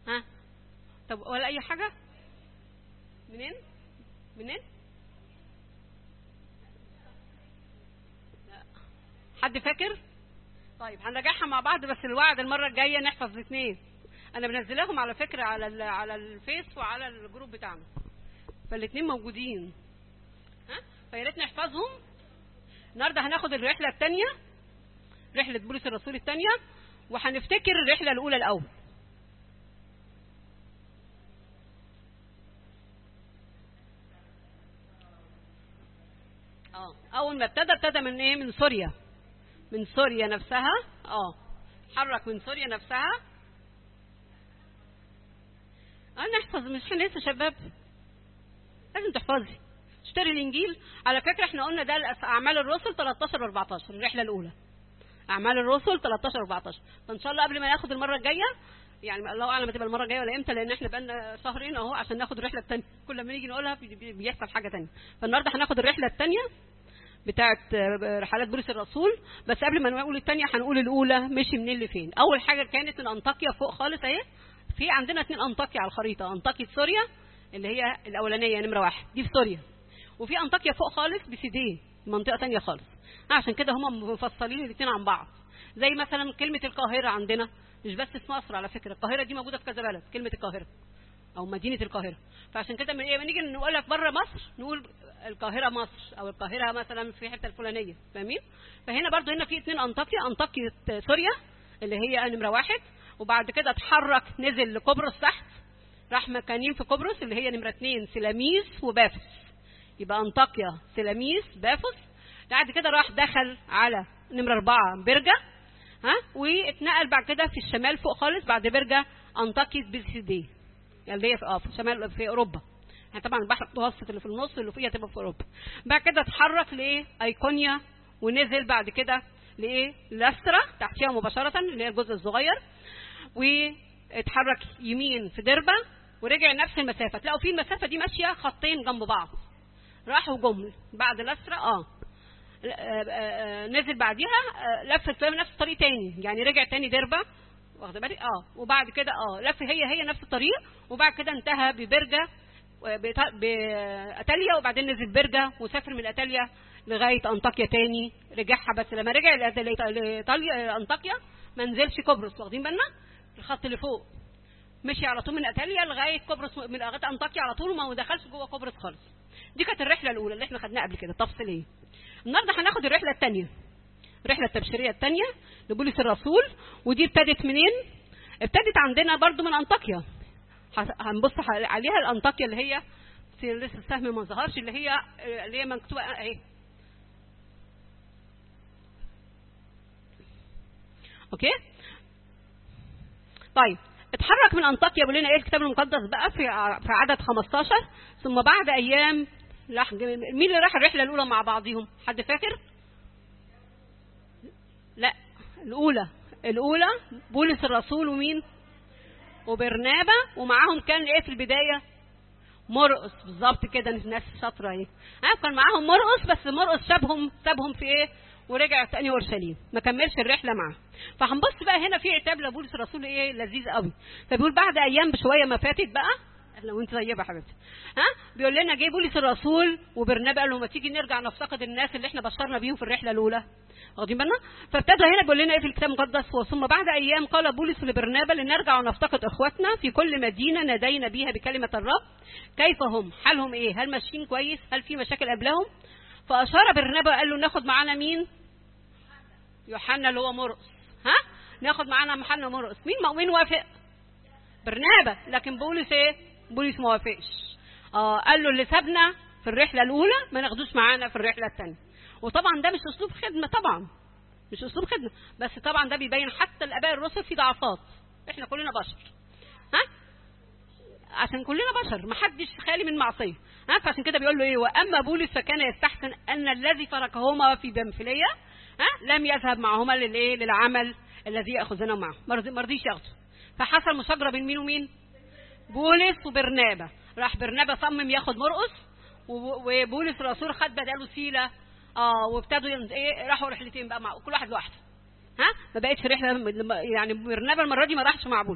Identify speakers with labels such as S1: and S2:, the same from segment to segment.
S1: ها طب ولا اي حاجه منين منين لا. حد فاكر طيب هنراجعها مع بعض بس الوعد المره الجايه نحفظ الاثنين انا منزلاهم على فكره على ال- على الفيس وعلى الجروب بتاعنا فالاثنين موجودين ها فيا ريت نحفظهم النهارده هناخد الرحله الثانيه رحله بولس الرسول الثانيه وهنفتكر الرحله الاولى الاول اه اول ما ابتدى ابتدى من ايه من سوريا من سوريا نفسها اه اتحرك من سوريا نفسها انا احفظ مش احنا لسه شباب لازم تحفظي اشتري الانجيل على فكره احنا قلنا ده الأس- اعمال الرسل 13 و 14 الرحله الاولى اعمال الرسل 13 و 14 فان شاء الله قبل ما ناخد المره الجايه يعني الله اعلم هتبقى المره الجايه ولا امتى لان احنا بقالنا شهرين اهو عشان ناخد الرحله الثانيه كل ما نيجي نقولها بي- بي- بيحصل حاجه ثانيه فالنهارده هناخد الرحله الثانيه بتاعه آه، رحلات بولس الرسول بس قبل ما نقول الثانيه هنقول الاولى مشي منين لفين اول حاجه كانت من انطاكيا فوق خالص اهي في عندنا اثنين انطاكيا على الخريطه انطاكيا سوريا اللي هي الاولانيه نمره واحد دي في سوريا وفي انطاكيا فوق خالص بسيديه منطقه ثانيه خالص عشان كده هم مفصلين الاثنين عن بعض زي مثلا كلمه القاهره عندنا مش بس في مصر على فكره القاهره دي موجوده في كذا بلد كلمه القاهره او مدينه القاهره فعشان كده من ايه نيجي نقول لك بره مصر نقول القاهره مصر او القاهره مثلا في حته الفلانيه فاهمين فهنا برضو هنا في اثنين انطاكيا انطاكيا سوريا اللي هي نمره واحد وبعد كده اتحرك نزل لقبرص تحت راح مكانين في قبرص اللي هي نمره اثنين سلاميس وبافس يبقى انطاكيا سلاميس بافس بعد كده راح دخل على نمره اربعه برجه ها واتنقل بعد كده في الشمال فوق خالص بعد برجه انطاكيا بيسيدي يعني اللي هي في اه في شمال في اوروبا يعني طبعا البحر المتوسط اللي في النص اللي فوقيها تبقى في اوروبا بعد كده اتحرك لايقونيا ونزل بعد كده لايه لاسترا تحتيها مباشره اللي هي الجزء الصغير واتحرك يمين في دربه ورجع نفس المسافه تلاقوا في المسافه دي ماشيه خطين جنب بعض راحوا جم بعد لسترا اه آه، آه، آه، نزل بعديها آه، لف في نفس الطريق تاني يعني رجع تاني دربه واخد بالك اه وبعد كده اه لف هي هي نفس الطريق وبعد كده انتهى ببرجه آه، بإيطا- باتاليا وبعدين نزل برجه وسافر من اتاليا لغايه انطاكيا تاني رجعها بس لما رجع لإيط- لإيط- لايطاليا انطاكيا ما نزلش قبرص واخدين بالنا الخط اللي فوق مشي على طول من اتاليا لغايه قبرص من لغايه انطاكيا على طول وما دخلش جوه قبرص خالص دي كانت الرحله الاولى اللي احنا خدناها قبل كده تفصيليه النهارده هناخد الرحله الثانيه الرحله التبشيريه الثانيه لبولس الرسول ودي ابتدت منين ابتدت عندنا برضو من انطاكيا ه- هنبص ح- عليها الانطاكيا اللي هي في لسه السهم ما ظهرش اللي هي اللي هي مكتوبه اهي اوكي طيب اتحرك من انطاكيا بيقول لنا ايه الكتاب المقدس بقى في ع- في عدد 15 ثم بعد ايام راح مين اللي راح الرحله الاولى مع بعضهم حد فاكر لا الاولى الاولى بولس الرسول ومين وبرنابا ومعاهم كان ايه في البدايه مرقس بالظبط كده الناس شاطره ايه ها كان معاهم مرقس بس مرقس سابهم سابهم في ايه ورجع تاني اورشليم ما كملش الرحله معاه فهنبص بقى هنا في عتاب لبولس الرسول ايه لذيذ قوي فبيقول بعد ايام بشويه ما فاتت بقى اهلا وانت طيبه يا حبيبتي ها بيقول لنا جه بولس الرسول وبرنابا قال له ما تيجي نرجع نفتقد الناس اللي احنا بشرنا بيهم في الرحله الاولى واخدين بالنا فابتدى هنا بيقول لنا ايه في الكتاب المقدس ثم بعد ايام قال بولس لبرنابا لنرجع ونفتقد اخواتنا في كل مدينه نادينا بيها بكلمه الرب كيف هم حالهم ايه هل ماشيين كويس هل في مشاكل قبلهم فاشار برنابا قال له ناخد معانا مين يوحنا اللي هو مرقس ها ناخد معانا محنا مرقس مين مين وافق برنابا لكن بولس ايه بولس ما وافقش اه قال له اللي سابنا في الرحله الاولى ما ناخدوش معانا في الرحله الثانيه وطبعا ده مش اسلوب خدمه طبعا مش اسلوب خدمه بس طبعا ده بيبين حتى الاباء الرسل في ضعفات احنا كلنا بشر ها عشان كلنا بشر ما حدش خالي من معصيه ها فعشان كده بيقول له ايه واما بولس فكان يستحسن ان الذي تركهما في بنفليه ها لم يذهب معهما للايه للعمل الذي ياخذنا معه ما رضي- ما رضيش ياخده فحصل مشاجره بين مين ومين بولس وبرنابا راح برنابا صمم ياخد مرقس و- وبولس الرسول خد بداله سيله اه وابتدوا ين- ايه راحوا رحلتين بقى مع كل واحد لوحده ها ما بقتش رحله يعني برنابا المره دي ما راحش مع بولس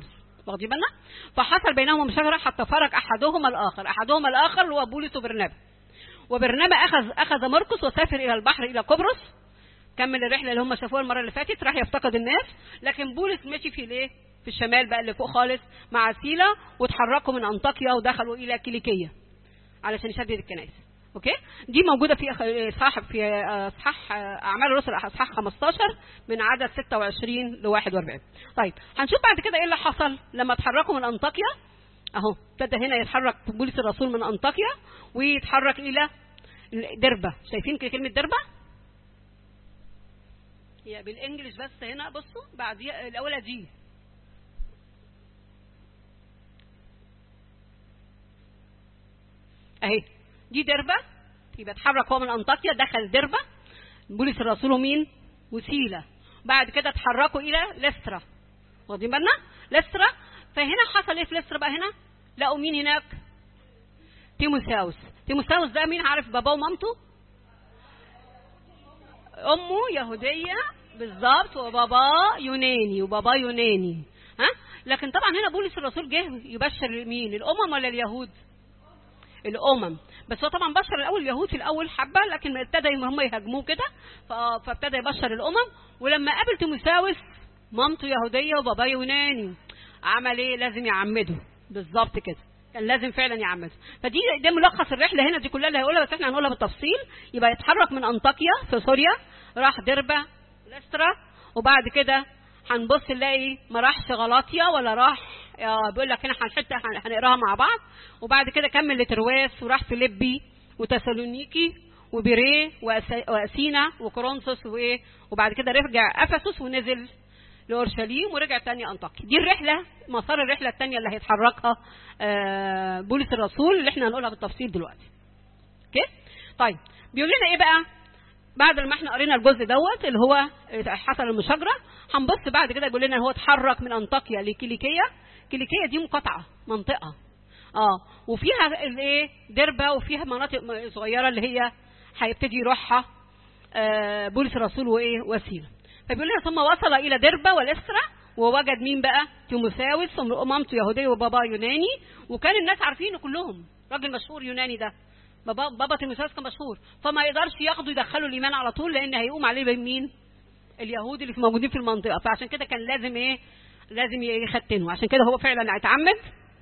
S1: واخدين بالنا فحصل بينهما مشاجره حتى فرق احدهما الاخر احدهما الاخر هو بولس وبرنابا وبرنابا اخذ اخذ مرقس وسافر الى البحر الى قبرص كمل الرحله اللي هم شافوها المره اللي فاتت راح يفتقد الناس لكن بولس مشي في الايه في الشمال بقى اللي فوق خالص مع سيلا وتحركوا من انطاكيا ودخلوا الى كيليكيه علشان يشدد الكنائس اوكي دي موجوده في اصحاح في اصحاح اعمال الرسل اصحاح 15 من عدد 26 ل 41 طيب هنشوف بعد كده ايه اللي حصل لما اتحركوا من انطاكيا اهو ابتدى هنا يتحرك بولس الرسول من انطاكيا ويتحرك الى دربه شايفين كلمه دربه هي بالانجلش بس هنا بصوا بعد الاولى دي اهي دي دربه يبقى اتحرك هو من انطاكيا دخل دربه بولس الرسول ومين وسيله بعد كده اتحركوا الى لسترا واخدين بالنا لسترا فهنا حصل ايه في لسترا بقى هنا لقوا مين هناك تيموثاوس تيموثاوس ده مين عارف باباه ومامته امه يهوديه بالظبط وباباه يوناني وباباه يوناني ها لكن طبعا هنا بولس الرسول جه يبشر مين الامم ولا اليهود الامم بس هو طبعا بشر الاول اليهود في الاول حبه لكن ابتدى هم يهاجموه كده فابتدى يبشر الامم ولما قابل تيموثاوس مامته يهوديه وباباه يوناني عمل ايه لازم يعمده بالظبط كده كان لازم فعلا يعمده فدي ده ملخص الرحله هنا دي كلها اللي هيقولها بس احنا هنقولها بالتفصيل يبقى يتحرك من انطاكيا في سوريا راح دربه لسترا وبعد كده هنبص نلاقي ما راحش غلاطيا ولا راح بيقول لك هنا حته هنقراها مع بعض وبعد كده كمل لترواس وراح فيليبي وتسالونيكي وبيريه واسينا وكورنثوس وايه وبعد كده رجع افسس ونزل لاورشليم ورجع تاني انطاكيا دي الرحله مسار الرحله الثانيه اللي هيتحركها بولس الرسول اللي احنا هنقولها بالتفصيل دلوقتي اوكي طيب بيقول لنا ايه بقى بعد ما احنا قرينا الجزء دوت اللي هو حصل المشاجره هنبص بعد كده بيقول لنا هو اتحرك من انطاكيا لكيليكيه كيليكيه دي مقاطعه منطقه اه وفيها الايه دربه وفيها مناطق صغيره اللي هي هيبتدي يروحها آه بولس الرسول وايه وسيله فبيقول لنا ثم وصل الى دربه والاسرى ووجد مين بقى تيموثاوس ومامته يهوديه وبابا يوناني وكان الناس عارفينه كلهم راجل مشهور يوناني ده بابا بابا تيموثاوس كان مشهور فما يقدرش ياخدوا يدخلوا الايمان على طول لان هيقوم عليه مين اليهود اللي موجودين في المنطقه فعشان كده كان لازم ايه لازم يختنه عشان كده هو فعلا اتعمد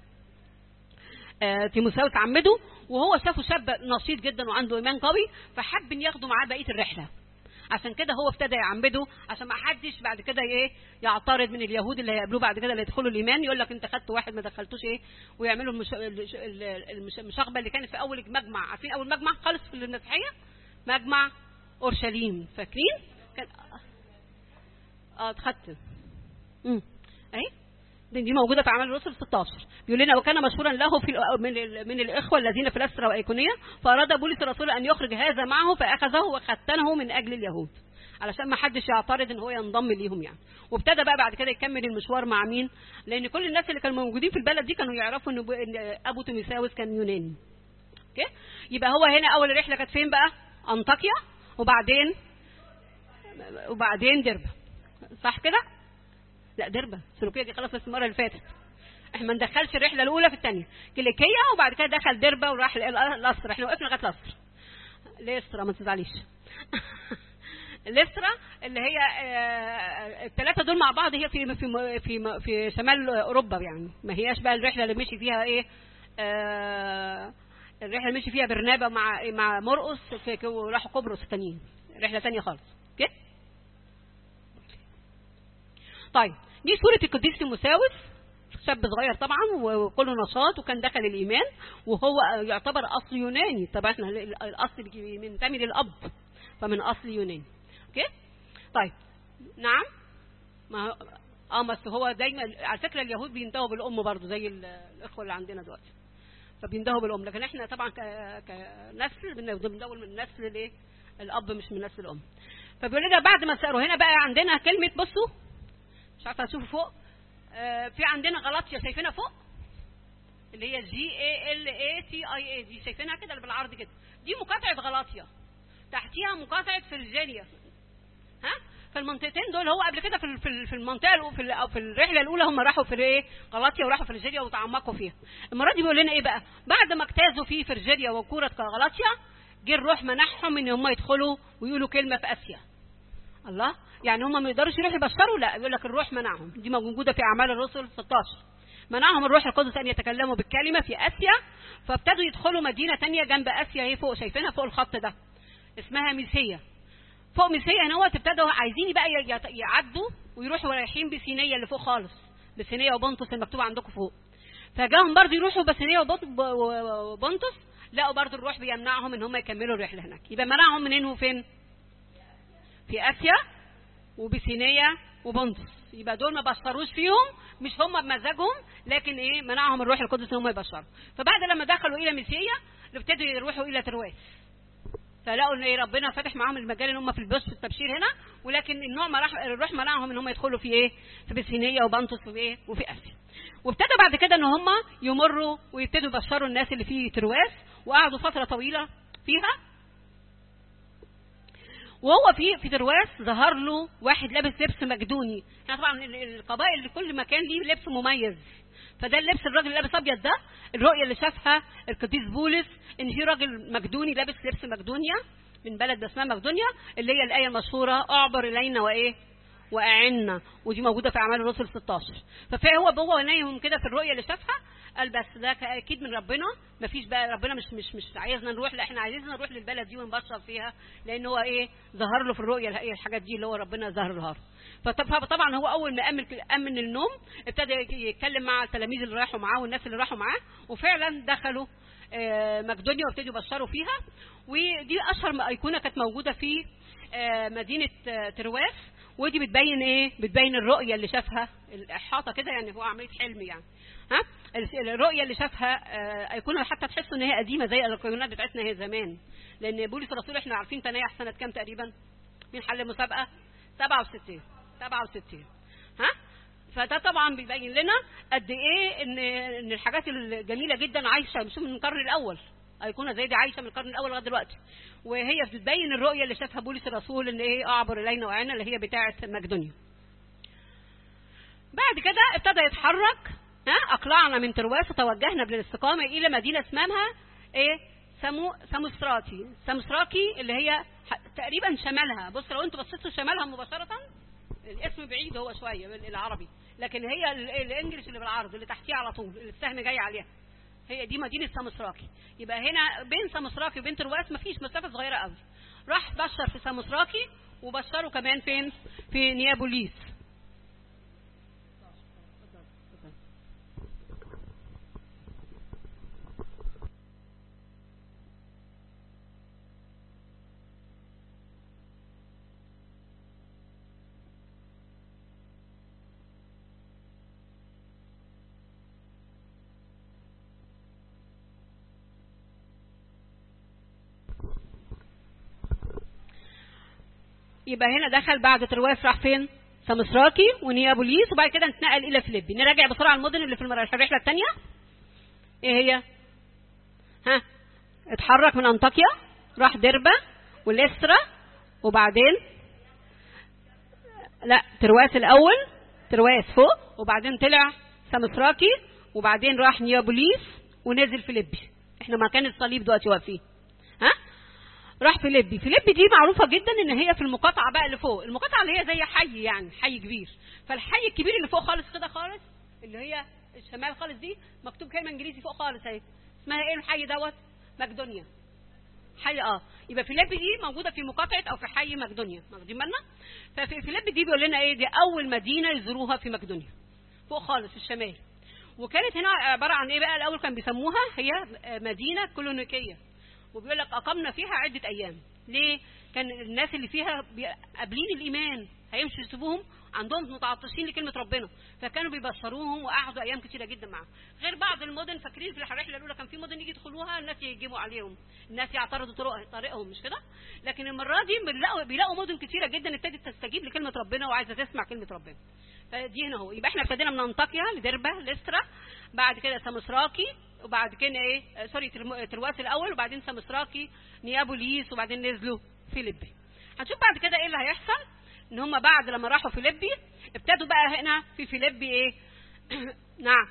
S1: آه تيموثاوس عمده وهو شافه شاب نشيط جدا وعنده ايمان قوي فحب ان ياخده معاه بقيه الرحله عشان كده هو ابتدى يعمده عشان ما حدش بعد كده ايه يعترض من اليهود اللي هيقابلوه بعد كده اللي يدخلوا الايمان يقول لك انت خدت واحد ما دخلتوش ايه ويعملوا المش... المش... المشاغبه اللي كانت في اول مجمع عارفين اول مجمع خالص في المسيحيه مجمع اورشليم فاكرين كان اه اتختم امم اهي دي موجوده في اعمال الرسل 16 بيقول لنا وكان مشهورا له في من من الاخوه الذين في الاسرى وايقونيه فاراد بولس الرسول ان يخرج هذا معه فاخذه وختنه من اجل اليهود علشان ما حدش يعترض ان هو ينضم ليهم يعني وابتدى بقى بعد كده يكمل المشوار مع مين لان كل الناس اللي كانوا موجودين في البلد دي كانوا يعرفوا ان ابو تيموثاوس كان يوناني اوكي يبقى هو هنا اول رحله كانت فين بقى انطاكيا وبعدين وبعدين دربه صح كده لا دربه سلوكيه دي خلاص المره اللي فاتت احنا ما ندخلش الرحله الاولى في الثانيه كليكيه وبعد كده دخل دربه وراح القصر احنا وقفنا لغايه القصر ليسترا ما تزعليش ليسترا اللي هي الثلاثه دول مع بعض هي في في في في شمال اوروبا يعني ما هياش بقى الرحله اللي مشي فيها ايه آه الرحله اللي مشي فيها برنابا مع مع مرقس وراحوا قبرص الثانيين رحله ثانيه خالص اوكي طيب دي صورة القديس تيموثاوس شاب صغير طبعا وكله نشاط وكان دخل الإيمان وهو يعتبر أصل يوناني طبعا احنا الأصل بينتمي للأب فمن أصل يوناني اوكي طيب نعم ما اه بس هو دايما على فكره اليهود بينتهوا بالام برضه زي الاخوه اللي عندنا دلوقتي فبينتهوا بالام لكن احنا طبعا كنسل بندور من نسل الايه الاب مش من نسل الام فبيقول لنا بعد ما ساروا هنا بقى عندنا كلمه بصوا مش عارفه تشوفوا فوق آه في عندنا غلطيه شايفينها فوق اللي هي جي اي ال اي تي اي اي دي شايفينها كده اللي بالعرض كده دي مقاطعه غلاطيا تحتيها مقاطعه فرجانيا ها فالمنطقتين دول هو قبل كده في ال- في ال- في المنطقه الأو- في ال- أو في الرحله الاولى هم راحوا في ايه غلاطيا وراحوا فرجيريا وتعمقوا فيها المره دي بيقول لنا ايه بقى بعد ما اجتازوا في فرجيريا وكوره غلاطيا جه الروح منحهم ان هم يدخلوا ويقولوا كلمه في اسيا الله يعني هم ما يقدروش يروحوا يبشروا لا يقول لك الروح منعهم دي موجوده في اعمال الرسل 16 منعهم الروح القدس ان يتكلموا بالكلمه في اسيا فابتدوا يدخلوا مدينه تانية جنب اسيا اهي فوق شايفينها فوق الخط ده اسمها ميسيه فوق ميسيه هنا هو ابتدوا عايزين بقى ي- يت- يعدوا ويروحوا رايحين بسينيه اللي فوق خالص بسينيه وبنطس المكتوب عندكم فوق فجاهم برضو يروحوا بسينيه وبنط- ب- و- وبنطس لقوا برضو الروح بيمنعهم ان هم يكملوا الرحله هناك يبقى منعهم منين وفين في اسيا وبسينية وبنطس يبقى دول ما بشروش فيهم مش هم بمزاجهم لكن ايه منعهم الروح القدس ان هم يبشروا فبعد لما دخلوا الى ميسيا ابتدوا يروحوا الى ترواس فلقوا ان ايه ربنا فاتح معاهم المجال ان هم في البث في التبشير هنا ولكن النوع ما راح الروح منعهم ان هم يدخلوا في ايه في بسينيه وبنطس وفي ايه وفي اسيا وابتدوا بعد كده ان هم يمروا ويبتدوا يبشروا الناس اللي في ترواس وقعدوا فتره طويله فيها وهو في في ترواس ظهر له واحد لابس لبس مجدوني احنا طبعا ال- القبائل لكل مكان ليه لبس مميز فده اللبس الراجل اللي لابس ابيض ده الرؤيه اللي شافها القديس بولس ان في راجل مجدوني لابس لبس مقدونيا من بلد اسمها مقدونيا اللي هي الايه المشهوره اعبر الينا وايه واعنا ودي موجوده في اعمال الرسل 16 فهو هو نايم كده في الرؤيه اللي شافها قال بس ده اكيد من ربنا مفيش بقى ربنا مش مش مش عايزنا نروح لا احنا عايزنا نروح للبلد دي ونبشر فيها لان هو ايه ظهر له في الرؤيه الح- الحاجات دي اللي هو ربنا ظهر له فطب- فطبعا هو اول ما امن امن النوم ابتدى يتكلم مع التلاميذ اللي راحوا معاه والناس اللي راحوا معاه وفعلا دخلوا آه، مقدونيا وابتدوا يبشروا فيها ودي اشهر ما- ايقونه كانت موجوده في آه، مدينه آه، ترواس ودي بتبين ايه بتبين الرؤيه اللي شافها الاحاطه كده يعني هو عمليه حلم يعني ها ال- الرؤيه اللي شافها آه، ايقونه حتى تحسوا ان هي قديمه زي الايقونات بتاعتنا هي زمان لان بولس الرسول احنا عارفين تنايح سنه كام تقريبا مين حل مسابقه 67 67 ها فده طبعا بيبين لنا قد ايه ان ان الحاجات الجميله جدا عايشه مش من القرن الاول ايقونه زي دي عايشه من القرن الاول لغايه دلوقتي وهي بتبين الرؤيه اللي شافها بولس الرسول ان ايه اعبر الينا وعنا اللي هي بتاعه مقدونيا بعد كده ابتدى يتحرك ها اقلعنا من ترواس وتوجهنا بالاستقامه الى مدينه اسمها ايه سمو سموستراتي سموستراكي اللي هي ح- تقريبا شمالها بص لو انتوا بصيتوا شمالها مباشره الاسم بعيد هو شويه بال- العربي لكن هي ال- الانجليش اللي بالعرض اللي تحتيه على طول اللي السهم جاي عليها هي دي مدينه سموستراكي يبقى هنا بين سموستراكي وبين ترواس مفيش مسافه صغيره قوي راح بشر في سموستراكي وبشروا كمان فين في نيابوليس يبقى هنا دخل بعد ترواس راح فين سمسراكي ونيابوليس وبعد كده اتنقل الى فيليبي نراجع بسرعه المدن اللي في المر- الرحله الثانيه ايه هي ها اتحرك من انطاكيا راح ديربا وليسترا وبعدين لا ترواس الاول ترواس فوق وبعدين طلع سمسراكي وبعدين راح نيابوليس ونزل فيليبي احنا مكان الصليب دلوقتي واقفين ها راح فيليبي فيليبي دي معروفه جدا ان هي في المقاطعه بقى اللي فوق المقاطعه اللي هي زي حي يعني حي كبير فالحي الكبير اللي فوق خالص كده خالص اللي هي الشمال خالص دي مكتوب كلمه انجليزي فوق خالص اهي اسمها ايه الحي دوت مقدونيا حي اه يبقى فيليبي دي موجوده في مقاطعه او في حي مقدونيا واخدين بالنا ففي فيليبي دي بيقول لنا ايه دي اول مدينه يزوروها في مقدونيا فوق خالص في الشمال وكانت هنا عباره عن ايه بقى الاول كان بيسموها هي مدينه كولونيكيه وبيقول لك اقمنا فيها عده ايام ليه كان الناس اللي فيها بي- قابلين الايمان هيمشوا يسيبوهم عندهم متعطشين لكلمه ربنا فكانوا بيبشروهم وقعدوا ايام كتيره جدا معاهم غير بعض المدن فاكرين في الرحله الاولى كان في مدن يجي يدخلوها الناس يهجموا عليهم الناس يعترضوا طرق طريقهم مش كده لكن المره دي بيلاقوا بيلاقوا مدن كتيره جدا ابتدت تستجيب لكلمه ربنا وعايزه تسمع كلمه ربنا فدي هنا هو يبقى احنا ابتدينا من انطاكيا لدربه لسترا بعد كده سمسراكي وبعد كده ايه آه، سوري ترم- ترواس الاول وبعدين سمسراكي نيابوليس وبعدين نزلوا فيليبي هنشوف بعد كده ايه اللي هيحصل ان هم بعد لما راحوا فيليبي ابتدوا بقى هنا في فيليبي ايه نعم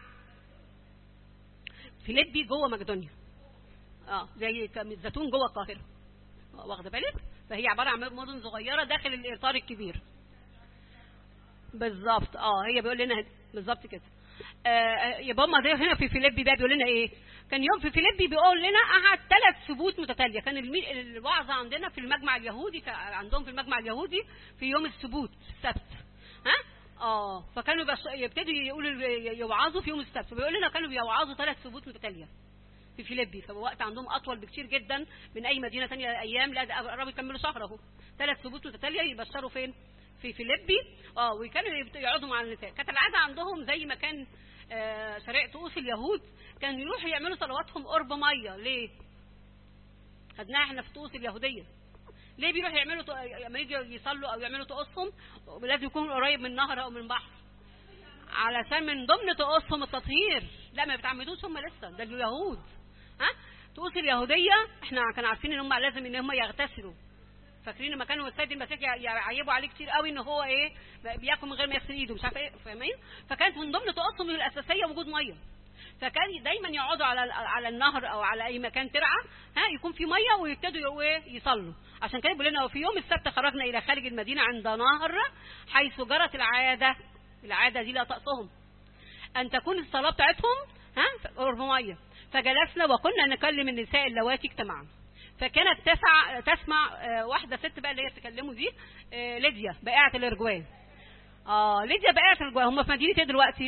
S1: فيليبي جوه مقدونيا اه زي الزيتون جوه القاهره واخده بالك فهي عباره عن مدن صغيره داخل الاطار الكبير بالظبط اه هي بيقول لنا بالظبط كده آه يبقى هم هنا في فيليبي بقى بيقول لنا ايه كان يوم في فيليبي بيقول لنا قعد ثلاث ثبوت متتاليه كان الوعظه عندنا في المجمع اليهودي عندهم في المجمع اليهودي في يوم السبوت السبت ها اه فكانوا يبتدوا يقولوا يوعظوا في يوم السبت فبيقول لنا كانوا بيوعظوا ثلاث ثبوت متتاليه في فيليبي فوقت عندهم اطول بكتير جدا من اي مدينه ثانيه ايام لا قربوا يكملوا شهر اهو ثلاث ثبوت متتاليه يبشروا فين في فيليبي اه وكانوا يقعدوا مع النساء كانت العاده عندهم زي ما كان آه شريعه طقوس اليهود كانوا يروحوا يعملوا صلواتهم قرب ميه ليه خدناها احنا في طقوس اليهوديه ليه بيروحوا يعملوا لما يجوا يصلوا او يعملوا طقوسهم لازم يكون قريب من نهر او من بحر علشان من ضمن طقوسهم التطهير لا ما بيتعمدوش هم لسه ده اليهود ها طقوس اليهوديه احنا كانوا عارفين ان هم لازم ان هم يغتسلوا فاكرين لما كانوا السيد المسيح يعيبوا عليه كتير قوي ان هو ايه بياكل من غير ما يغسل ايده مش عارف ايه فاهمين فكانت من ضمن طقوسهم الاساسيه وجود ميه فكان دايما يقعدوا على على النهر او على اي مكان ترعه ها يكون في ميه ويبتدوا يصلوا عشان كده بيقول لنا وفي يوم السبت خرجنا الى خارج المدينه عند نهر حيث جرت العاده العاده دي لا تقصهم ان تكون الصلاه بتاعتهم ها قرب ميه فجلسنا وكنا نكلم النساء اللواتي اجتمعنا فكانت تسع تسمع واحده ست بقى اللي هي بتكلمه دي ليديا بائعه الارجوان اه ليديا بائعه الارجوان هم في مدينه ايه دلوقتي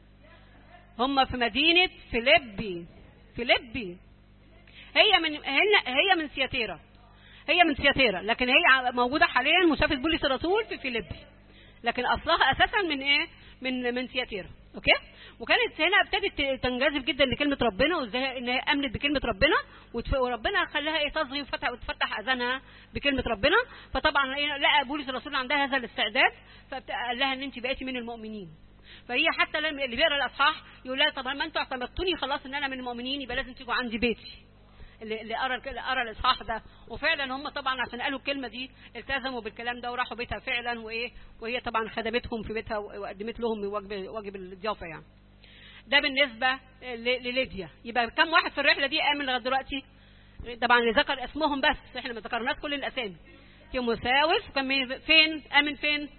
S1: هم في مدينه فيليبي فيليبي هي من هنا هي من سياتيرا هي من سياتيرا لكن هي موجوده حاليا مسافه بوليس الرسول في فيليبي لكن اصلها اساسا من ايه من من سياتيرا اوكي وكانت هنا ابتدت تنجذب جدا لكلمه ربنا وازاي ان هي امنت بكلمه ربنا وربنا خلاها ايه تصغي وفتح وتفتح اذانها بكلمه ربنا فطبعا إيه لقى بولس الرسول عندها هذا الاستعداد فقال لها ان انت بقيتي من المؤمنين فهي حتى لما اللي بيقرا الاصحاح يقول لها طب ما انتوا اعتمدتوني خلاص ان انا من المؤمنين يبقى لازم تيجوا عندي بيتي اللي قرا اللي قرا الاصحاح ده وفعلا هم طبعا عشان قالوا الكلمه دي التزموا بالكلام ده وراحوا بيتها فعلا وايه وهي طبعا خدمتهم في بيتها وقدمت لهم واجب واجب الضيافه يعني ده بالنسبه لليديا يبقى كم واحد في الرحله دي امن لغايه دلوقتي طبعا اللي ذكر اسمهم بس احنا ما ذكرناش كل الاسامي تيموساوس وكان فين امن فين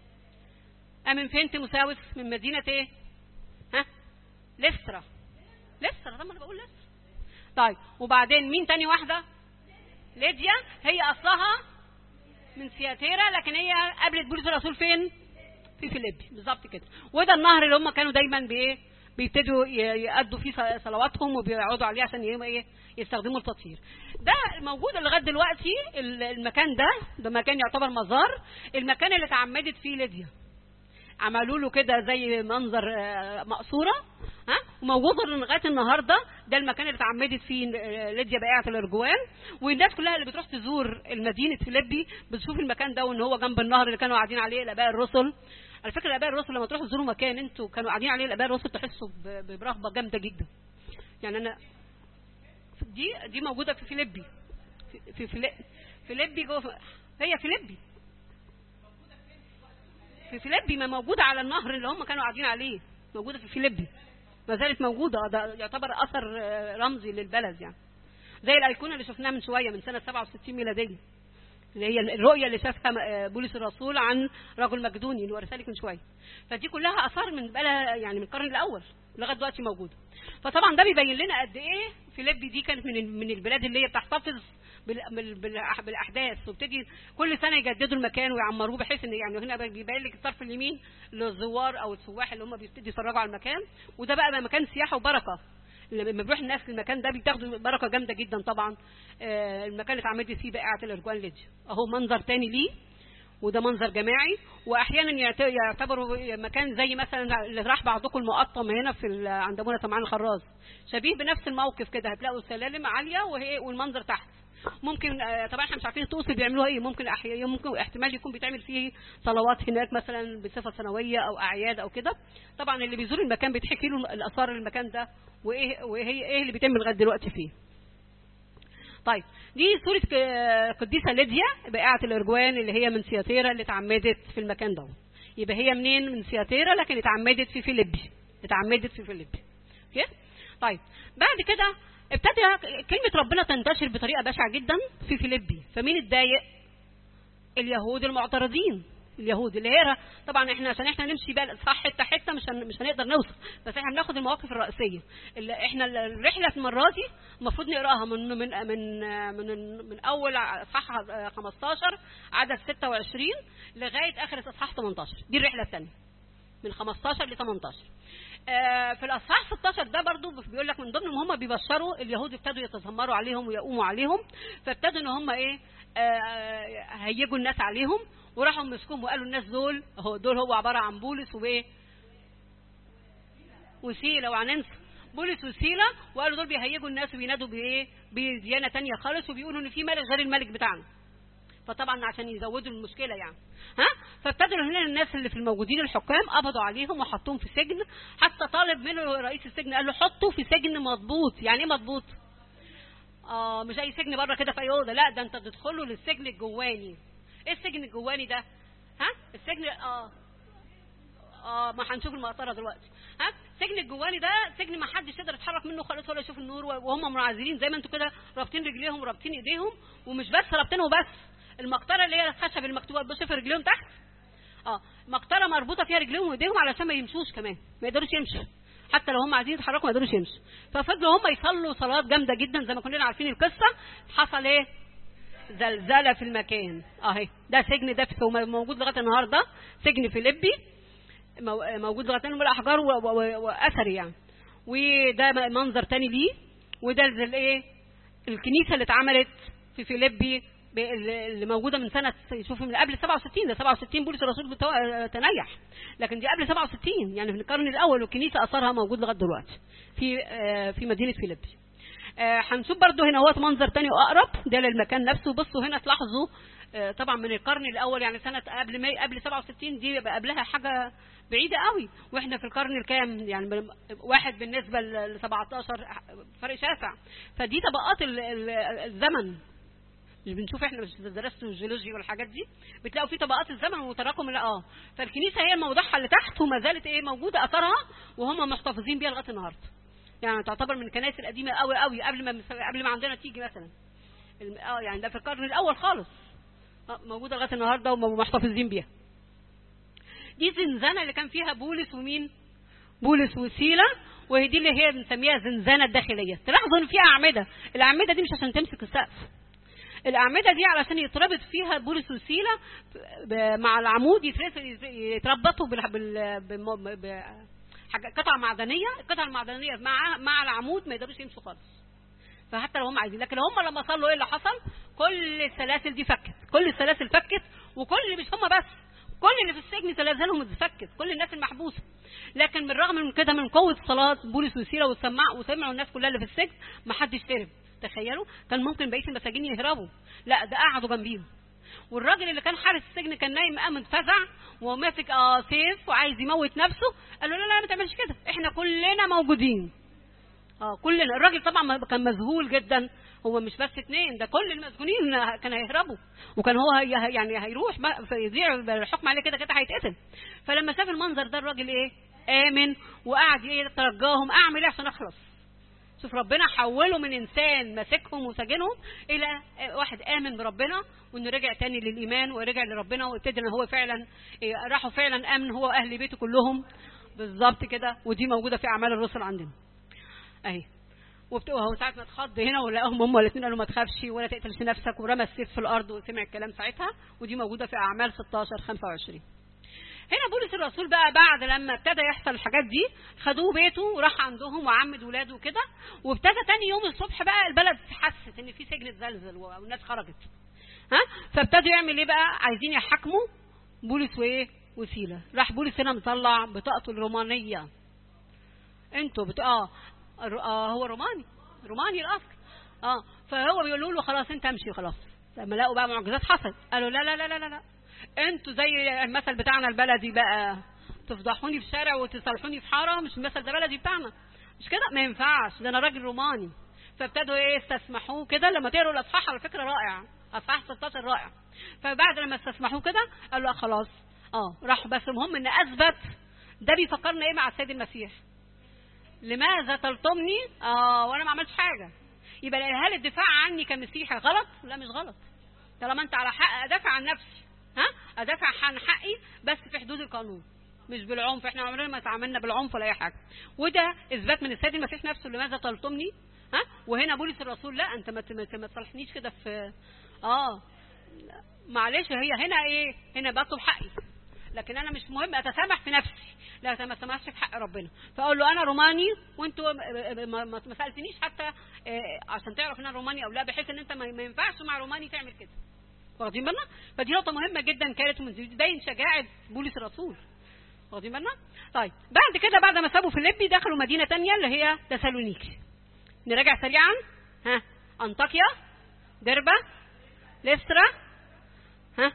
S1: امن فين تيموساوس من مدينه ايه ها لسرا لسرا طب ما انا بقول لسرا طيب وبعدين مين تاني واحدة ليديا هي أصلها من سياتيرا لكن هي قابلت بولس الرسول فين في فيليبي بالظبط كده وده النهر اللي هم كانوا دايما بايه بيبتدوا يأدوا فيه صلواتهم وبيقعدوا عليه عشان ايه يستخدموا التطهير ده موجود لغايه دلوقتي المكان ده ده مكان يعتبر مزار المكان اللي اتعمدت فيه ليديا عملوا له كده زي منظر مقصوره ها وموجود لغايه النهارده ده المكان اللي اتعمدت فيه ليديا بائعه الارجوان والناس كلها اللي بتروح تزور المدينه فيليبي بتشوف المكان ده وان هو جنب النهر اللي كانوا قاعدين عليه الاباء الرسل على فكره الاباء الرسل لما تروحوا تزوروا مكان انتوا كانوا قاعدين عليه الاباء الرسل تحسوا برهبه جامده جدا يعني انا دي دي موجوده في فيليبي في في فيليبي جوه هي فيليبي في فيليبي ما موجوده على النهر اللي هم كانوا قاعدين عليه موجوده في فيليبي ما زالت موجوده ده يعتبر اثر رمزي للبلد يعني زي الايقونه اللي شفناها من شويه من سنه 67 ميلاديه اللي هي الرؤيه اللي شافها بولس الرسول عن رجل مقدوني اللي ورثها لك من شويه فدي كلها اثار من بلا يعني من القرن الاول لغايه دلوقتي موجوده فطبعا ده بيبين لنا قد ايه فيليبي دي كانت من من البلاد اللي هي بتحتفظ بالاحداث وبتدي كل سنه يجددوا المكان ويعمروه بحيث ان يعني هنا بيبين لك الطرف اليمين للزوار او السواح اللي هم بيبتدوا يتفرجوا على المكان وده بقى مكان سياحه وبركه لما بيروح الناس للمكان ده بياخدوا بركه جامده جدا طبعا آه المكان اللي اتعمدت فيه بائعه الارجوان ليديا اهو منظر تاني ليه وده منظر جماعي واحيانا يعتبروا مكان زي مثلا اللي راح بعضكم المقطم هنا في عند ابونا سمعان الخراز شبيه بنفس الموقف كده هتلاقوا السلالم عاليه وهي والمنظر تحت ممكن طبعا احنا مش عارفين الطقوس بيعملوها ايه ممكن احيانا ممكن احتمال يكون بيتعمل فيه صلوات هناك مثلا بصفه سنويه او اعياد او كده طبعا اللي بيزور المكان بيتحكي له الاثار المكان ده وايه وايه ايه اللي بيتم لغايه دلوقتي فيه طيب دي صورة ك- قديسة ليديا بائعة الارجوان اللي هي من سياتيرا اللي اتعمدت في المكان ده يبقى هي منين من سياتيرا لكن اتعمدت في فيليبي اتعمدت في فيليبي اوكي طيب بعد كده ابتدى كلمة ربنا تنتشر بطريقة بشعة جدا في فيليبي فمين اتضايق اليهود المعترضين اليهود اللي هي طبعا احنا عشان احنا نمشي بقى صح حته حته مش هن- مش هنقدر نوصل بس احنا بناخد المواقف الرئيسيه اللي احنا ال- الرحله المره دي المفروض نقراها من من من من, من اول اصحاح 15 عدد 26 لغايه اخر اصحاح 18 دي الرحله الثانيه من 15 ل 18 آه، في الاصحاح 16 ده برضو بيقول لك من ضمن ان هم بيبشروا اليهود ابتدوا يتذمروا عليهم ويقوموا عليهم فابتدوا ان هم ايه آه، هيجوا الناس عليهم وراحوا مسكوهم وقالوا الناس دول هو دول هو عباره عن بولس وايه وسيله وعننس بولس وسيله وقالوا دول بيهيجوا الناس وبينادوا بايه بديانه تانية خالص وبيقولوا ان في ملك غير الملك بتاعنا فطبعا عشان يزودوا المشكله يعني ها فابتدوا هنا الناس اللي في الموجودين الحكام قبضوا عليهم وحطوهم في سجن حتى طالب منه رئيس السجن قال له حطه في سجن مضبوط يعني ايه مضبوط اه مش اي سجن بره كده في اي اوضه لا ده انت تدخله للسجن الجواني ايه السجن الجواني ده ها السجن اه اه ما هنشوف المقطره دلوقتي ها سجن الجواني ده سجن ما حدش يقدر يتحرك منه خالص ولا يشوف النور وهم منعزلين زي ما انتوا كده رابطين رجليهم ورابطين ايديهم ومش بس رابطينهم بس المقطره اللي هي الخشب المكتوبه بص في رجليهم تحت اه مقطره مربوطه فيها رجليهم وايديهم علشان ما يمشوش كمان ما يقدروش يمشوا حتى لو هم عايزين يتحركوا ما يقدروش يمشوا ففضلوا هم يصلوا صلاه جامده جدا زي ما كلنا عارفين القصه حصل ايه زلزله في المكان اهي ده سجن ده في- موجود لغايه النهارده سجن فيليبي مو- موجود لغايه النهارده بالاحجار و- و- واثري يعني وده منظر تاني ليه وده ال- الايه الكنيسه اللي اتعملت في فيليبي ب- اللي اللي موجوده من سنه شوفوا من قبل 67 ده 67 بولس الرسول بتو- تنيح لكن دي قبل 67 يعني في القرن الاول والكنيسه اثرها موجود لغايه دلوقتي في آه، في مدينه فيليبي آه، هنشوف برضو هنا هو منظر تاني اقرب ده للمكان نفسه بصوا هنا تلاحظوا آه، طبعا من القرن الاول يعني سنه قبل مي قبل 67 دي يبقى قبلها حاجه بعيده قوي واحنا في القرن الكام يعني من- واحد بالنسبه ل 17 فرق شاسع فدي طبقات ال- ال- الزمن مش بنشوف احنا مش درستوا الجيولوجيا والحاجات دي بتلاقوا في طبقات الزمن وتراكم ال- اه فالكنيسه هي الموضوعها اللي تحت وما زالت ايه موجوده اثرها وهم محتفظين بيها لغايه النهارده يعني تعتبر من الكنائس القديمه قوي قوي قبل ما قبل ما عندنا تيجي مثلا الم- اه يعني ده في القرن الاول خالص آه، موجوده لغايه النهارده ومحتفظين بيها دي زنزانه اللي كان فيها بولس ومين بولس وسيلة وهي دي اللي هي بنسميها زنزانة الداخلية تلاحظوا ان فيها أعمدة الأعمدة دي مش عشان تمسك السقف الأعمدة دي علشان يتربط فيها بولس وسيلة ب- مع العمود يترس- يتربطوا بال... بال... بم- ب... حاجة قطع معدنية القطع المعدنية مع مع العمود ما يقدروش يمشوا خالص فحتى لو هم عايزين لكن هم لما صلوا ايه اللي حصل كل السلاسل دي فكت كل السلاسل فكت وكل مش هم بس كل اللي في السجن سلاسلهم اتفكت كل الناس المحبوسه لكن بالرغم من كده من قوه صلاه بولس وسيله وسمع وسمعوا الناس كلها اللي في السجن ما حدش هرب تخيلوا كان ممكن بقيه المساجين يهربوا لا ده قعدوا جنبيهم والراجل اللي كان حارس السجن كان نايم قام اتفزع وماسك اه سيف وعايز يموت نفسه قال له لا لا ما تعملش كده احنا كلنا موجودين اه كلنا الراجل طبعا ما- كان مذهول جدا هو مش بس اتنين ده كل المسجونين كان هيهربوا وكان هو هي يعني هيروح بقى فيضيع الحكم عليه كده كده هيتقتل فلما شاف المنظر ده الراجل ايه امن وقعد ايه يترجاهم اعمل ايه عشان اخلص شوف ربنا حوله من انسان ماسكهم وسجنهم الى واحد امن بربنا وانه رجع تاني للايمان ورجع لربنا وابتدى ان هو فعلا إيه، راحوا فعلا امن هو واهل بيته كلهم بالظبط كده ودي موجوده في اعمال الرسل عندنا اهي وبت- وهو ساعة ما اتخض هنا ولقاهم هم الاثنين قالوا ما تخافش ولا تقتلش نفسك ورمى السيف في الارض وسمع الكلام ساعتها ودي موجوده في اعمال 16 25 هنا بولس الرسول بقى بعد لما ابتدى يحصل الحاجات دي خدوه بيته وراح عندهم وعمد ولاده وكده وابتدى تاني يوم الصبح بقى البلد حست ان في سجن اتزلزل والناس خرجت ها فابتدوا يعمل ايه بقى عايزين يحاكموا بولس وايه وسيله راح بولس هنا مطلع بطاقته الرومانيه انتوا بت... اه الر- اه هو روماني روماني الاصل اه فهو بيقولوا له خلاص انت امشي خلاص لما لقوا بقى معجزات حصلت قالوا لا لا لا لا لا, لا. انتوا زي المثل بتاعنا البلدي بقى تفضحوني في شارع وتصالحوني في حاره مش المثل ده بلدي بتاعنا مش كده ما ينفعش ده انا راجل روماني فابتدوا ايه استسمحوه كده لما تقروا الاصحاح على فكره رائع اصحاح 16 رائع فبعد لما استسمحوه كده قالوا لا خلاص اه راح بس المهم ان اثبت ده بيفكرنا ايه مع السيد المسيح لماذا تلطمني اه وانا ما عملتش حاجه يبقى هل الدفاع عني كمسيحي غلط لا مش غلط طالما انت على حق ادافع عن نفسي ها ادافع عن حقي بس في حدود القانون مش بالعنف احنا عمرنا ما تعاملنا بالعنف ولا اي حاجه وده اثبات من السيد المسيح نفسه لماذا تلطمني ها وهنا بولس الرسول لا انت ما ما تصالحنيش كده في اه معلش هي هنا ايه هنا بطلب حقي لكن انا مش مهم اتسامح في نفسي لا ما سمحش في حق ربنا فاقول له انا روماني وانتوا ما سالتنيش حتى عشان تعرف ان انا روماني او لا بحيث ان انت ما ينفعش مع روماني تعمل كده واخدين بالنا فدي نقطه مهمه جدا كانت بتبين شجاعه بولس الرسول واخدين بالنا طيب بعد كده بعد ما سابوا فيليبي دخلوا مدينه تانية اللي هي تسالونيكي نراجع سريعا ها انطاكيا دربه ليسترا ها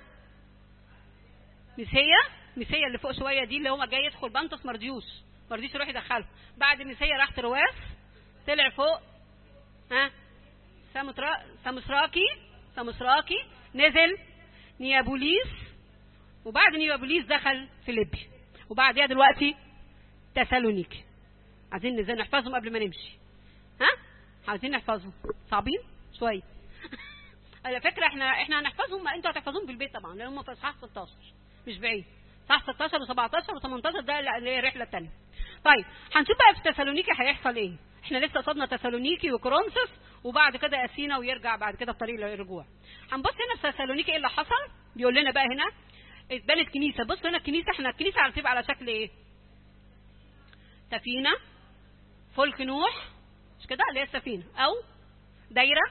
S1: ميسيا ميسيا اللي فوق شويه دي اللي هو جاي يدخل بنطس مرضيوش مرضيش يروح يدخله بعد ميسيا راح ترواس طلع فوق ها سامترا سامسراكي سامسراكي نزل نيابوليس وبعد نيابوليس دخل فيليبي وبعدها دلوقتي تسالونيكي عايزين ازاي نحفظهم قبل ما نمشي ها عايزين نحفظهم صعبين شويه على فكره احنا احنا هنحفظهم انتوا هتحفظوهم في البيت طبعا لان هم في اصحاح 16 مش بعيد صح 16 و17 و18 ده اللي هي الرحله الثانيه طيب هنشوف بقى في تسالونيكي هيحصل ايه احنا لسه قصدنا تسالونيكي وكورنثوس وبعد كده اثينا ويرجع بعد كده في طريق الرجوع هنبص هنا في تسالونيكي ايه اللي حصل بيقول لنا بقى هنا اتبنت كنيسه بص هنا الكنيسه احنا الكنيسه هتبقى على شكل ايه سفينه فلك نوح مش كده اللي هي السفينه او دايره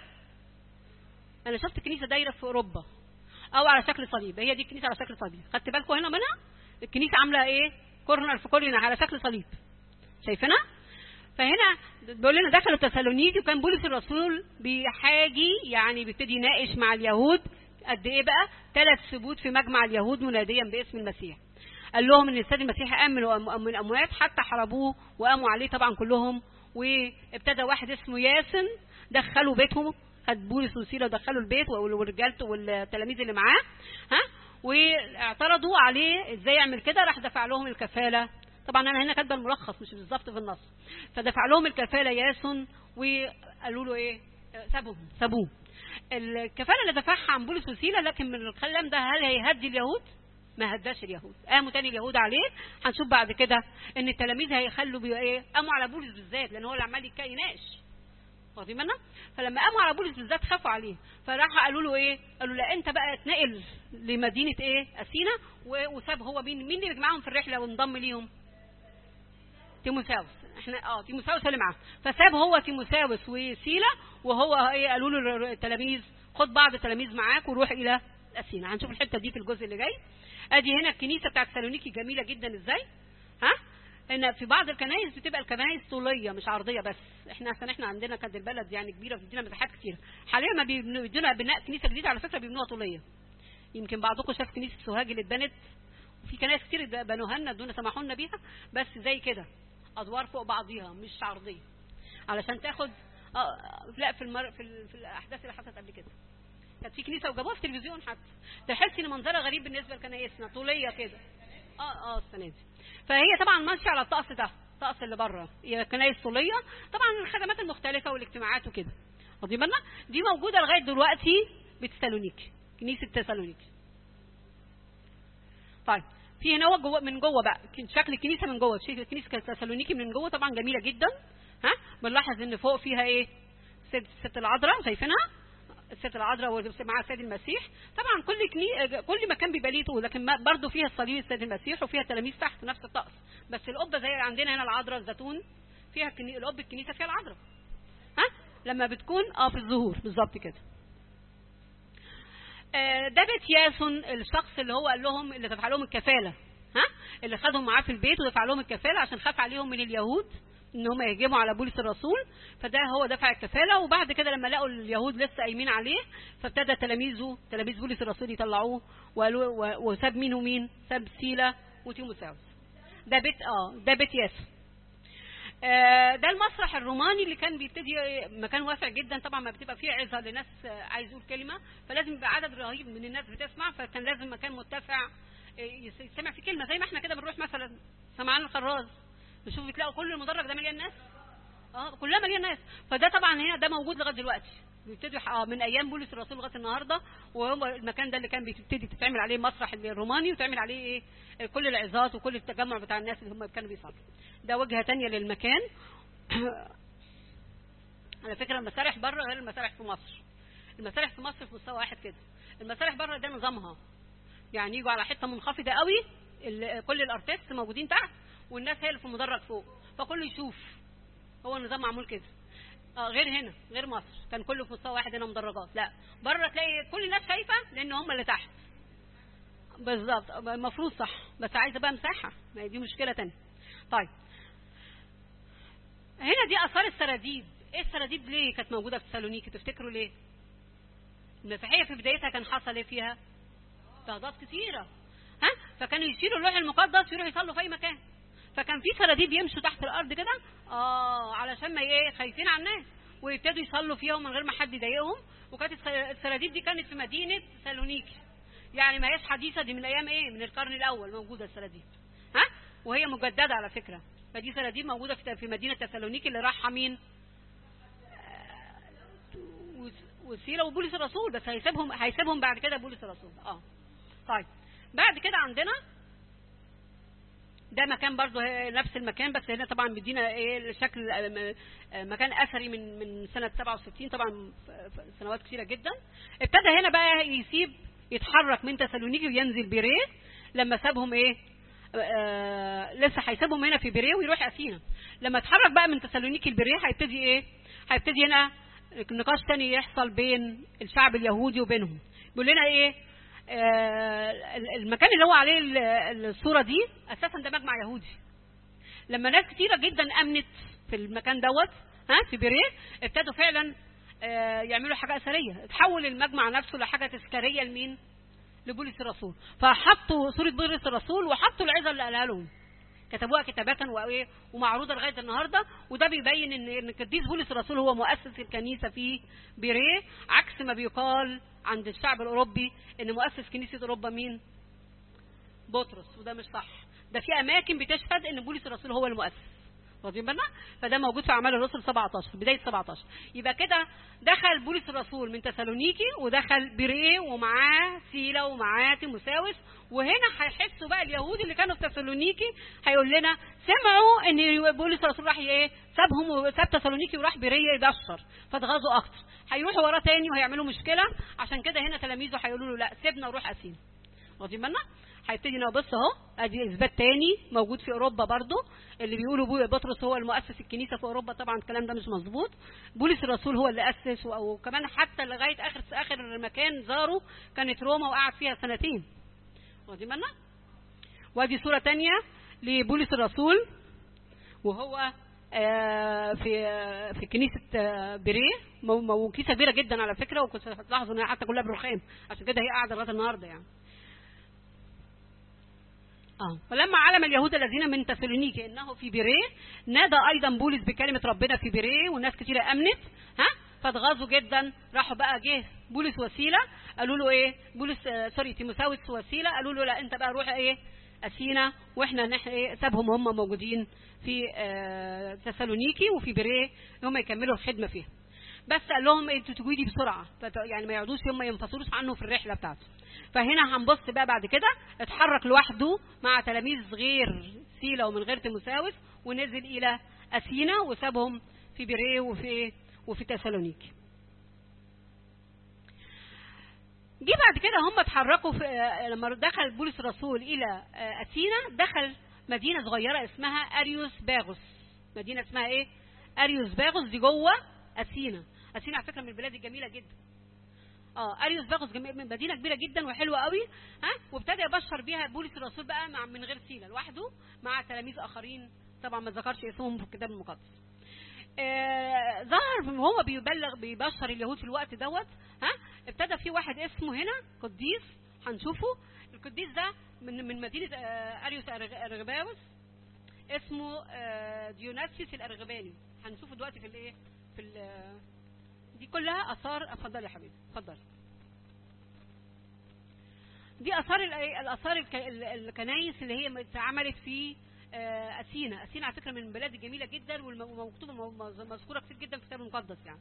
S1: انا شفت كنيسه دايره في اوروبا او على شكل صليب هي دي الكنيسه على شكل صليب خدت بالكم هنا منها الكنيسه عامله ايه كورنر في كورنر على شكل صليب شايفينها فهنا بيقول لنا دخلوا تسالونيكي وكان بولس الرسول بيحاجي يعني بيبتدي يناقش مع اليهود قد ايه بقى ثلاث ثبوت في مجمع اليهود مناديا باسم المسيح قال لهم ان السيد المسيح قام من الاموات حتى حربوه وقاموا عليه طبعا كلهم وابتدى واحد اسمه ياسن دخلوا بيتهم خد بولس وسيله ودخلوا البيت ورجالته والتلاميذ اللي معاه ها واعترضوا عليه ازاي يعمل كده راح دفع لهم الكفاله طبعا انا هنا كاتبه الملخص مش بالظبط في النص فدفع لهم الكفاله ياسن وقالوا له ايه سابوهم سابوه الكفاله اللي دفعها عن بولس وسيله لكن من الكلام ده هل هيهدي اليهود ما هداش اليهود قاموا تاني اليهود عليه هنشوف بعد كده ان التلاميذ هيخلوا بي ايه قاموا على بولس بالذات لان هو اللي عمال يناقش واخدين بالنا فلما قاموا على بولس بالذات خافوا عليه فراحوا قالوا له ايه قالوا لا انت بقى اتنقل لمدينه ايه اثينا وساب هو مين مين اللي معاهم في الرحله وانضم ليهم تيموساوس احنا اه تيموساوس اللي معاه فساب هو تيموساوس وسيلا وهو ايه قالوا له التلاميذ خد بعض التلاميذ معاك وروح الى اثينا هنشوف الحته دي في الجزء اللي جاي ادي هنا الكنيسه بتاعت سالونيكي جميله جدا ازاي ها ان في بعض الكنائس بتبقى الكنائس طوليه مش عرضيه بس احنا عشان احنا عندنا كانت البلد يعني كبيره بتدينا مساحات كتير حاليا ما بيدونا بناء كنيسه جديده على فكره بيبنوها طوليه يمكن بعضكم شاف كنيسه سوهاج اللي اتبنت وفي كنائس كتير بنوها لنا ادونا سمحوا لنا بيها بس زي كده ادوار فوق بعضيها مش عرضيه علشان تاخد اه لا في المر... في, ال... في الاحداث اللي حصلت قبل كده كانت في كنيسه وجابوها في التلفزيون حتى تحس ان منظرها غريب بالنسبه لكنايسنا طوليه كده اه اه السنه دي فهي طبعا ماشيه على الطقس ده الطقس اللي بره هي كنايس طوليه طبعا الخدمات المختلفه والاجتماعات وكده واخدين بالنا دي موجوده لغايه دلوقتي بتسالونيكي كنيسه تسالونيكي طيب في هنا هو جوه من جوه بقى شكل الكنيسه من جوه كنيسه تسالونيكي من جوه طبعا جميله جدا ها بنلاحظ ان فوق فيها ايه ست, ست العذراء شايفينها الست العذراء ومع السيد المسيح طبعا كل كني... كل مكان بيبقى ليه طول لكن برضه فيها الصليب السيد المسيح وفيها تلاميذ تحت نفس الطقس بس القبه زي عندنا هنا العذراء الزيتون فيها الكني... القبه الكنيسه فيها العذراء ها لما بتكون اه في الظهور بالظبط كده آه ده بيت ياسون الشخص اللي هو قال لهم اللي دفع لهم الكفاله ها اللي خدهم معاه في البيت ودفع لهم الكفاله عشان خاف عليهم من اليهود ان هم يهجموا على بولس الرسول فده هو دفع الكفاله وبعد كده لما لقوا اليهود لسه قايمين عليه فابتدى تلاميذه تلاميذ بولس الرسول يطلعوه وقالوا وساب مين ومين ساب سيلا وتيموساوس ده بيت اه ده بيت ياسو آه، ده المسرح الروماني اللي كان بيبتدي مكان واسع جدا طبعا ما بتبقى فيه عظه لناس آه، عايز يقول كلمه فلازم يبقى عدد رهيب من الناس بتسمع فكان لازم مكان متسع آه، يس- يسمع فيه كلمه زي ما احنا كده بنروح مثلا سمعان الخراز نشوف تلاقوا كل المدرج ده مليان ناس اه كلها مليان ناس فده طبعا هنا ده موجود لغايه دلوقتي بيبتدوا يح- اه من ايام بولس الرسول لغايه النهارده وهو المكان ده اللي كان بيبتدي تتعمل عليه مسرح الروماني وتعمل عليه ايه آه، كل العظات وكل التجمع بتاع الناس اللي هم كانوا بيصلوا ده وجهه تانية للمكان على فكره المسارح بره غير المسارح في مصر المسارح في مصر في مستوى واحد كده المسارح بره ده نظامها يعني يجوا على حته منخفضه قوي ال- كل الارتست موجودين تحت والناس هي اللي في المدرج فوق فكله يشوف هو النظام معمول كده اه غير هنا غير مصر كان كله في مستوى واحد هنا مدرجات لا بره تلاقي كل الناس شايفه لان هم اللي تحت بالظبط المفروض صح بس عايزه بقى مساحه ما هي دي مشكله تانية طيب هنا دي اثار السراديب ايه السراديب ليه كانت موجوده في سالونيكي تفتكروا ليه المسيحيه في بدايتها كان حصل ايه فيها اضطهادات كتيره ها فكانوا يشيلوا اللوح المقدس ويروحوا يصلوا في اي مكان فكان في سراديب يمشوا تحت الارض كده اه علشان ما ايه خايفين على الناس ويبتدوا يصلوا فيها من غير ما حد يضايقهم وكانت الس- السراديب دي كانت في مدينه سالونيكي يعني ما هيش حديثه دي من ايام ايه من القرن الاول موجوده السراديب ها وهي مجدده على فكره فدي سراديب موجوده في في مدينه تسالونيكي اللي راحها مين وس- وسيله وبولس الرسول بس هيسيبهم هيسيبهم بعد كده بولس الرسول اه طيب بعد كده عندنا ده مكان برضه هي نفس المكان بس هنا طبعا بيدينا ايه شكل آه، م- آه، مكان اثري من من سنه 67 طبعا ف- ف- سنوات كثيره جدا ابتدى هنا بقى يسيب يتحرك من تسالونيكي وينزل بيريه لما سابهم ايه آه لسه هيسيبهم هنا في بيريه ويروح اثينا لما اتحرك بقى من تسالونيكي لبيريه هيبتدي ايه هيبتدي هنا نقاش تاني يحصل بين الشعب اليهودي وبينهم بيقول لنا ايه آه، المكان اللي هو عليه ال- الصوره دي اساسا ده مجمع يهودي لما ناس كتيره جدا امنت في المكان دوت ها في بيريه ابتدوا فعلا آه، يعملوا حاجه اثريه اتحول المجمع نفسه لحاجه تذكاريه لمين لبولس الرسول فحطوا صوره بولس الرسول وحطوا العظه اللي قالها لهم كتبوها كتابة وايه ومعروضه لغايه النهارده وده بيبين ان ان القديس بولس الرسول هو مؤسس الكنيسه في بيريه عكس ما بيقال عند الشعب الاوروبي ان مؤسس كنيسه اوروبا مين؟ بطرس وده مش صح ده في اماكن بتشهد ان بولس الرسول هو المؤسس واخدين بالنا فده موجود في اعمال الرسل 17 بدايه 17 يبقى كده دخل بولس الرسول من تسالونيكي ودخل بيريه ومعاه سيلا ومعاه تيموساوس وهنا هيحسوا بقى اليهود اللي كانوا في تسالونيكي هيقول لنا سمعوا ان بولس الرسول راح ايه سابهم وساب تسالونيكي وراح بيريه يبشر فاتغاظوا اكتر هيروحوا وراه تاني وهيعملوا مشكله عشان كده هنا تلاميذه هيقولوا له لا سيبنا وروح اسينا واخدين بالنا هيبتدي نبص اهو ادي اثبات تاني موجود في اوروبا برضو اللي بيقولوا بو- بطرس هو المؤسس الكنيسه في اوروبا طبعا الكلام ده مش مظبوط بولس الرسول هو اللي اسس و- وكمان حتى لغايه اخر اخر مكان زاره كانت روما وقعد فيها سنتين واخدين بالنا وادي صوره تانية لبولس الرسول وهو آه، في آه، في كنيسه آه، بيريه مو- مو- كنيسه كبيره جدا على فكره وكنت هتلاحظوا انها حتى كلها برخام عشان كده هي قاعده لغايه النهارده يعني اه فلما علم اليهود الذين من تسالونيكي انه في بيريه نادى ايضا بولس بكلمه ربنا في بيريه والناس كتيره امنت ها فاتغاظوا جدا راحوا بقى جه بولس وسيله قالوا له ايه بولس آه سوري تيموساوس وسيله قالوا له لا انت بقى روح ايه اسينا واحنا نح ايه سابهم هم موجودين في آه تسالونيكي وفي بيريه هم يكملوا الخدمه فيها بس قال لهم انتوا تجوا لي بسرعه فت- يعني ما يقعدوش هم ينفصلوش عنه في الرحله بتاعته فهنا هنبص بقى بعد كده اتحرك لوحده مع تلاميذ غير سيلا ومن غير تيموساوس ونزل الى اثينا وسابهم في بيريه وفي وفي تسالونيكي جه بعد كده هم اتحركوا في آه، لما دخل بولس الرسول الى آه، اثينا دخل مدينه صغيره اسمها اريوس باغوس مدينه اسمها ايه اريوس باغوس دي جوه اثينا اثينا على فكره من البلاد الجميله جدا اه اريوس باغوس جميل من مدينه كبيره جدا وحلوه قوي ها وابتدى يبشر بيها بولس الرسول بقى مع من غير سيله لوحده مع تلاميذ اخرين طبعا ما ذكرش اسمهم في الكتاب المقدس آه، ظهر وهو بيبلغ بيبشر اليهود في الوقت دوت ها ابتدى في واحد اسمه هنا قديس هنشوفه القديس ده من من مدينه آه، اريوس أرغ- ارغباوس اسمه آه، ديوناسيوس الارغباني هنشوفه دلوقتي في الايه في ال- دي كلها اثار اتفضل يا حبيبي اتفضل دي اثار ال- الاثار الك- ال- الكنايس اللي هي اتعملت في آه، اثينا اثينا على فكره من البلاد الجميله جدا والم- ومكتوبه م- م- مذكوره كتير جدا في الكتاب المقدس يعني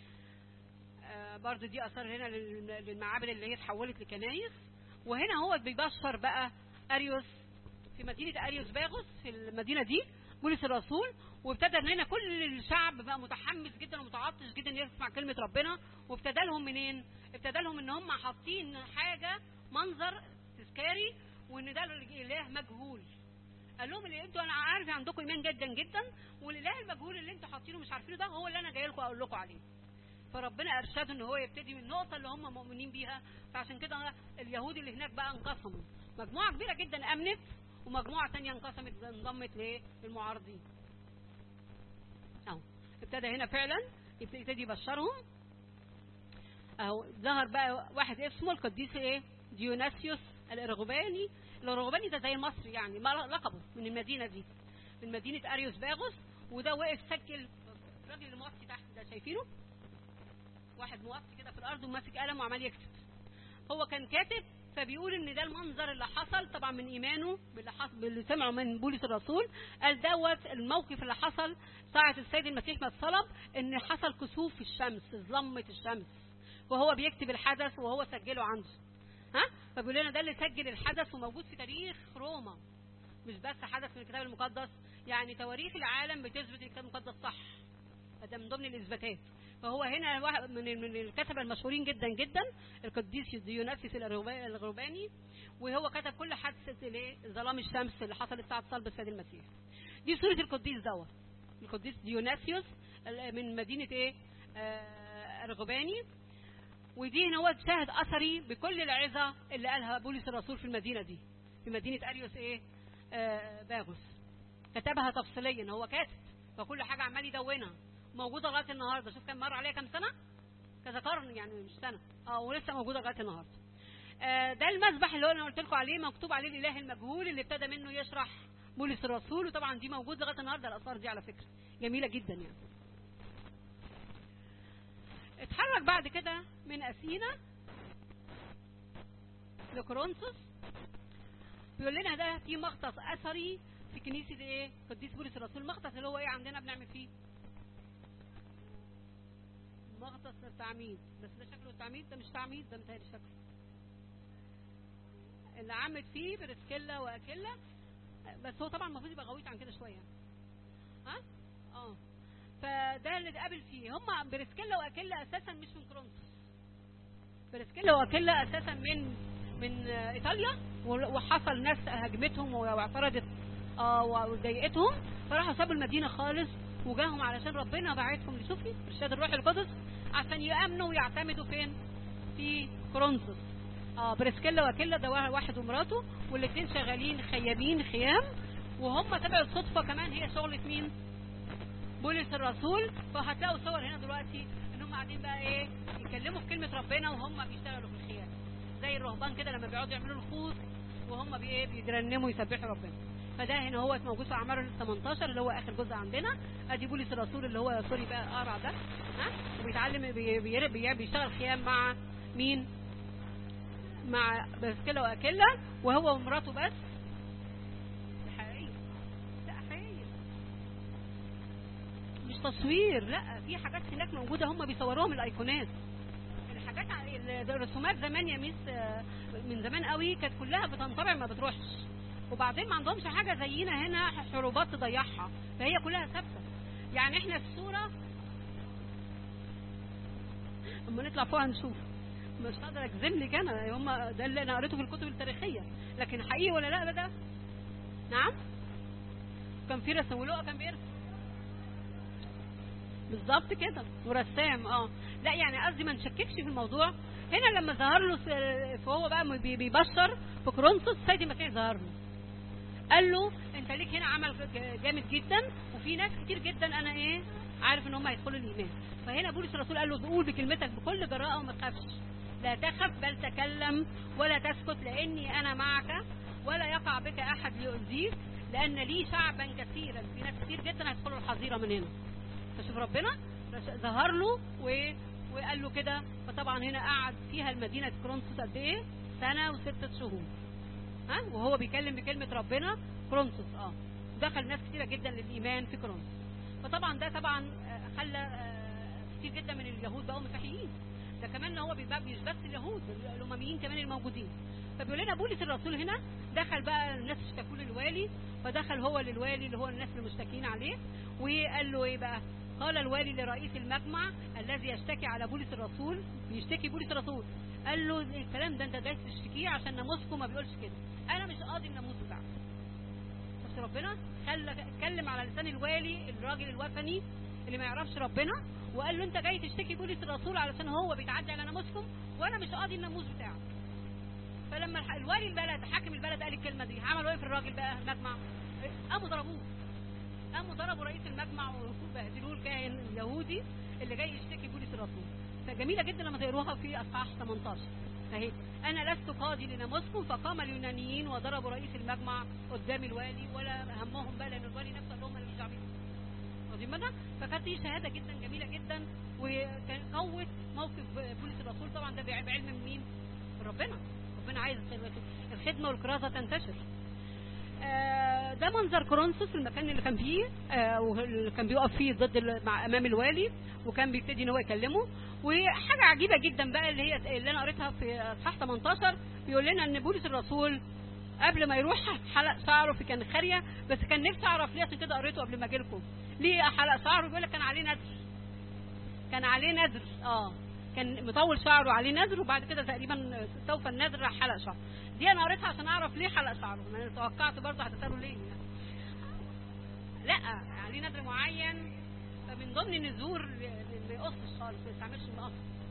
S1: آه، برضو دي اثار هنا لل- للمعابد اللي هي اتحولت لكنايس وهنا هو بيبشر بقى اريوس في مدينه اريوس باغوس في المدينه دي بولس الرسول وابتدى ان هنا كل الشعب بقى متحمس جدا ومتعطش جدا يسمع كلمه ربنا وابتدى لهم منين؟ ابتدى لهم ان هم حاطين حاجه منظر تذكاري وان ده الاله مجهول قال لهم اللي انتوا انا عارف عندكم ايمان جدا جدا والاله المجهول اللي انتوا حاطينه مش عارفينه ده هو اللي انا جاي لكم اقول لكم عليه فربنا ارشده ان هو يبتدي من النقطه اللي هم مؤمنين بيها فعشان كده اليهود اللي هناك بقى انقسموا مجموعه كبيره جدا امنت ومجموعه ثانيه انقسمت انضمت ليه؟ للمعارضين اهو ابتدى هنا فعلا يبتدي يبتدي يبشرهم اهو ظهر بقى واحد اسمه القديس ايه ديوناسيوس الارغباني الارغباني ده زي المصري يعني ما لقبه من المدينه دي من مدينه اريوس باغوس وده واقف سجل الراجل اللي موطي تحت ده شايفينه واحد موطي كده في الارض وماسك قلم وعمال يكتب هو كان كاتب فبيقول ان ده المنظر اللي حصل طبعا من ايمانه باللي حصل باللي سمعه من بولس الرسول قال دوت الموقف اللي حصل ساعة السيد المسيح ما اتصلب ان حصل كسوف في الشمس ظلمة الشمس وهو بيكتب الحدث وهو سجله عنده ها فبيقول لنا ده اللي سجل الحدث وموجود في تاريخ روما مش بس حدث من الكتاب المقدس يعني تواريخ العالم بتثبت الكتاب المقدس صح ده من ضمن الاثباتات فهو هنا واحد من من الكتبه المشهورين جدا جدا القديس ديوناسيوس الأرغبا- الغرباني وهو كتب كل حادثه الايه ظلام الشمس اللي حصلت ساعه صلب السيد المسيح دي صوره القديس دوت القديس ديوناسيوس ال- من مدينه ايه آه، ارغباني ودي هنا هو شاهد اثري بكل العظه اللي قالها بولس الرسول في المدينه دي في مدينه اريوس ايه آه باغوس كتبها تفصيليا هو كاتب فكل حاجه عمال يدونها موجوده لغايه النهارده شوف كان مر عليها كام سنه كذا قرن يعني مش سنه اه ولسه موجوده لغايه النهارده آه ده المذبح اللي هو انا قلت لكم عليه مكتوب عليه الاله المجهول اللي ابتدى منه يشرح بولس الرسول وطبعا دي موجود لغايه النهارده الاثار دي على فكره جميله جدا يعني اتحرك بعد كده من اثينا لكورنثوس بيقول لنا ده في مختص اثري في كنيسه ايه قديس بولس الرسول المختص اللي هو ايه عندنا بنعمل فيه مختص التعميد بس ده شكله التعميد ده مش تعميد ده متهيألي شكله اللي عمت فيه برسكيلا واكيلا بس هو طبعا المفروض يبقى غويط عن كده شويه ها اه فده اللي اتقابل فيه هم برسكيلا واكيلا اساسا مش من كورنثوس برسكيلا واكيلا اساسا من من آه، ايطاليا وحصل ناس هاجمتهم واعترضت اه وضايقتهم فراحوا سابوا المدينه خالص وجاهم علشان ربنا بعتهم لشوفي ارشاد الروح القدس عشان يامنوا ويعتمدوا فين في كورنثوس اه بريسكيلا واكيلا ده واحد ومراته والاثنين شغالين خيامين خيام وهم تبع الصدفه كمان هي شغله مين بولس الرسول فهتلاقوا صور هنا دلوقتي ان هم قاعدين بقى ايه يتكلموا في كلمه ربنا وهم بيشتغلوا في الخيام زي الرهبان كده لما بيقعدوا يعملوا الخوص وهم بي ايه بيترنموا يسبحوا ربنا فده هنا هو موجود في اعمار 18 اللي هو اخر جزء عندنا ادي بولس الرسول اللي هو سوري بقى قارع ده ها وبيتعلم بي بي بي بيشتغل خيام مع مين مع بسكيلا واكيلا وهو ومراته بس دي حقيقيه لا حقيقيه مش تصوير لا في حاجات هناك موجوده هم بيصوروها من الايقونات الحاجات ع- ال- الرسومات زمان يا ميس آه، من زمان قوي كانت كلها بتنطبع ما بتروحش وبعدين ما عندهمش حاجه زينا هنا حروبات تضيعها فهي كلها ثابته يعني احنا الصوره اما نطلع فوق هنشوف مش هقدر اجزم لك انا هم ده اللي انا قريته في الكتب التاريخيه لكن حقيقي ولا لا ده نعم كان في رسم ولقى كان بيرسم بالظبط كده ورسام اه لا يعني قصدي ما نشككش في الموضوع هنا لما ظهر له س- فهو بقى بي- بيبشر في كورنثوس السيد المسيح ظهر له قال له انت ليك هنا عمل ج- جامد جدا وفي ناس كتير جدا انا ايه عارف ان هم هيدخلوا الايمان فهنا بولس الرسول قال له قول بكلمتك بكل جراءه وما تخافش لا تخف بل تكلم ولا تسكت لاني انا معك ولا يقع بك احد ليؤذيك لان لي شعبا كثيرا في ناس كتير جدا هيدخلوا الحظيره من هنا فشوف ربنا ظهر له و... وقال له كده فطبعا هنا قعد فيها المدينه كرونسوس قد ايه سنه وستة شهور ها وهو بيكلم بكلمه ربنا كرونسوس اه دخل ناس كتيره جدا للايمان في كرونسوس فطبعا ده طبعا آه، خلى آه، كتير جدا من اليهود بقوا مسيحيين ده كمان ان هو بيبقى مش بس اليهود الامميين كمان الموجودين فبيقول لنا بولس الرسول هنا دخل بقى الناس اشتكوا للوالي فدخل هو للوالي اللي هو الناس المشتكين عليه وقال له ايه بقى قال الوالي لرئيس المجمع الذي يشتكي على بولس الرسول بيشتكي بولس الرسول قال له الكلام ده انت جاي تشتكيه عشان ناموسكم ما بيقولش كده انا مش قاضي الناموس بتاعك شفت ربنا خلى اتكلم على لسان الوالي الراجل الوثني اللي ما يعرفش ربنا وقال له انت جاي تشتكي بولس الرسول علشان هو بيتعدى على ناموسكم وانا مش قاضي الناموس بتاعك فلما الح- الوالي البلد حاكم البلد قال الكلمه دي عملوا ايه في الراجل بقى المجمع قاموا ضربوه قاموا ضربوا رئيس المجمع وبهدلوه الكاهن اليهودي اللي جاي يشتكي بولس الرسول فجميله جدا لما تقروها في اصحاح 18 اهي انا لست قاضي لناموسكم فقام اليونانيين وضربوا رئيس المجمع قدام الوالي ولا همهم بقى لان الوالي نفسه قال لهم انا مش دعوه بيكم. واخدين بالنا فكانت دي شهاده جدا جميله جدا وكان قوت موقف بولس الرسول طبعا ده بعلم من مين؟ من ربنا ربنا عايز الخدمه والكرازه تنتشر آه، ده منظر كورنثوس المكان اللي كان فيه آه، واللي كان بيقف فيه ضد ال- مع امام الوالي وكان بيبتدي ان هو يكلمه وحاجه عجيبه جدا بقى اللي هي اللي انا قريتها في اصحاح 18 بيقول لنا ان بولس الرسول قبل ما يروح حلق شعره في كنخارية بس كان نفسي اعرف ليه عشان كده قريته قبل ما اجي لكم ليه حلق شعره بيقول لك كان عليه نذر كان عليه نذر اه كان مطول شعره عليه نذر وبعد كده تقريبا سوف النذر راح حلق شعره دي انا قريتها عشان اعرف ليه حلق شعره انا توقعت برضه هتسالوا ليه لا عليه نذر معين فمن ضمن النذور اللي ما يقصش خالص ما يستعملش المقص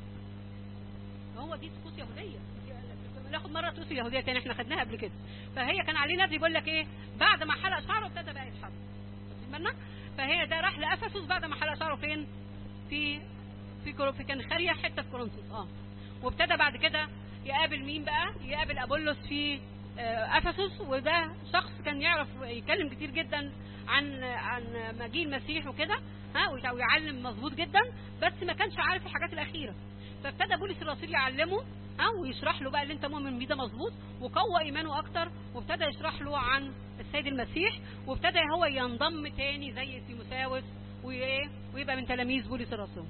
S1: هو دي طقوس يهوديه ناخد مره طقوس يهوديه تاني احنا خدناها قبل كده فهي كان عليه نذر يقول لك ايه بعد ما حلق شعره ابتدى بقى يتحرك واخدين بالنا فهي ده راح لافسس بعد ما حلق شعره فين في في كورو في كنخاريا حته في كورنثوس اه وابتدى بعد كده يقابل مين بقى يقابل ابولس في آه، افسس وده شخص كان يعرف يتكلم كتير جدا عن عن مجيء المسيح وكده ها ويع- ويعلم مظبوط جدا بس ما كانش عارف الحاجات الاخيره فابتدى بولس الرسول يعلمه ها ويشرح له بقى اللي انت مؤمن بيه ده مظبوط وقوى ايمانه اكتر وابتدى يشرح له عن السيد المسيح وابتدى هو ينضم تاني زي تيموثاوس وايه ويبقى من تلاميذ بولس الرسول